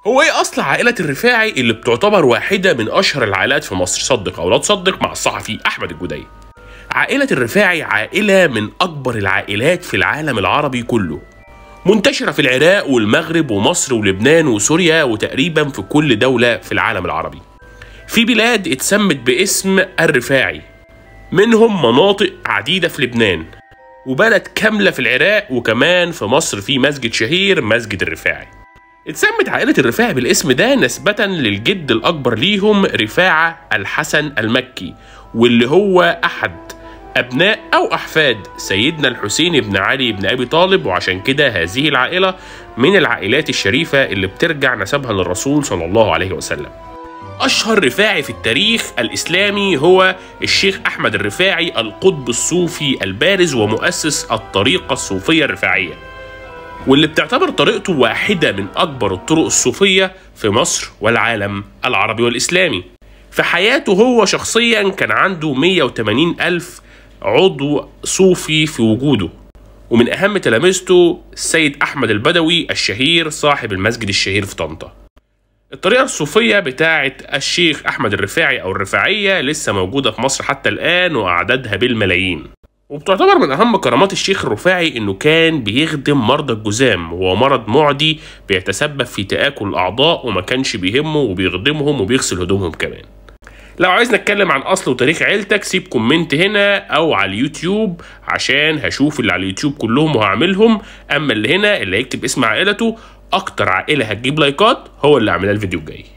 هو ايه اصل عائلة الرفاعي اللي بتعتبر واحدة من اشهر العائلات في مصر صدق او لا تصدق مع الصحفي احمد الجدي عائلة الرفاعي عائلة من اكبر العائلات في العالم العربي كله منتشرة في العراق والمغرب ومصر ولبنان وسوريا وتقريبا في كل دولة في العالم العربي في بلاد اتسمت باسم الرفاعي منهم مناطق عديدة في لبنان وبلد كاملة في العراق وكمان في مصر في مسجد شهير مسجد الرفاعي اتسمت عائلة الرفاعي بالاسم ده نسبة للجد الأكبر ليهم رفاعة الحسن المكي واللي هو أحد أبناء أو أحفاد سيدنا الحسين بن علي بن أبي طالب وعشان كده هذه العائلة من العائلات الشريفة اللي بترجع نسبها للرسول صلى الله عليه وسلم أشهر رفاعي في التاريخ الإسلامي هو الشيخ أحمد الرفاعي القطب الصوفي البارز ومؤسس الطريقة الصوفية الرفاعية واللي بتعتبر طريقته واحدة من أكبر الطرق الصوفية في مصر والعالم العربي والإسلامي في حياته هو شخصيا كان عنده 180 ألف عضو صوفي في وجوده ومن أهم تلامذته السيد أحمد البدوي الشهير صاحب المسجد الشهير في طنطا الطريقة الصوفية بتاعة الشيخ أحمد الرفاعي أو الرفاعية لسه موجودة في مصر حتى الآن وأعدادها بالملايين وبتعتبر من أهم كرامات الشيخ الرفاعي إنه كان بيخدم مرضى الجذام وهو مرض معدي بيتسبب في تآكل الأعضاء وما كانش بيهمه وبيخدمهم وبيغسل هدومهم كمان لو عايز نتكلم عن اصل وتاريخ عيلتك سيب كومنت هنا او على اليوتيوب عشان هشوف اللي على اليوتيوب كلهم وهعملهم اما اللي هنا اللي هيكتب اسم عائلته اكتر عائله هتجيب لايكات هو اللي عاملها الفيديو الجاي